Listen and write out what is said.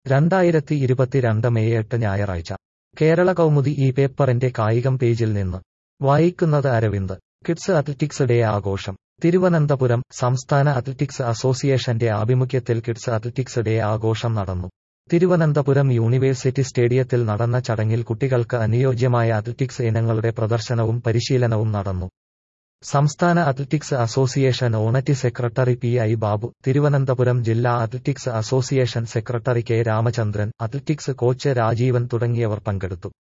രണ്ടായിരത്തി ഇരുപത്തിരണ്ട് മെയ് എട്ട് ഞായറാഴ്ച കേരള കൗമുദി ഈ പേപ്പറിന്റെ കായികം പേജിൽ നിന്ന് വായിക്കുന്നത് അരവിന്ദ് കിഡ്സ് അത്ലറ്റിക്സ് ഡേ ആഘോഷം തിരുവനന്തപുരം സംസ്ഥാന അത്ലറ്റിക്സ് അസോസിയേഷന്റെ ആഭിമുഖ്യത്തിൽ കിഡ്സ് അത്ലറ്റിക്സ് ഡേ ആഘോഷം നടന്നു തിരുവനന്തപുരം യൂണിവേഴ്സിറ്റി സ്റ്റേഡിയത്തിൽ നടന്ന ചടങ്ങിൽ കുട്ടികൾക്ക് അനുയോജ്യമായ അത്ലറ്റിക്സ് ഇനങ്ങളുടെ പ്രദർശനവും പരിശീലനവും നടന്നു സംസ്ഥാന athletics association honorary secretary P I Babu Thiruvananthapuram ജില്ലാ athletics association secretary K Ramachandran athletics coach Rajeevan തുടങ്ങിയവർ പങ്കെടുത്തു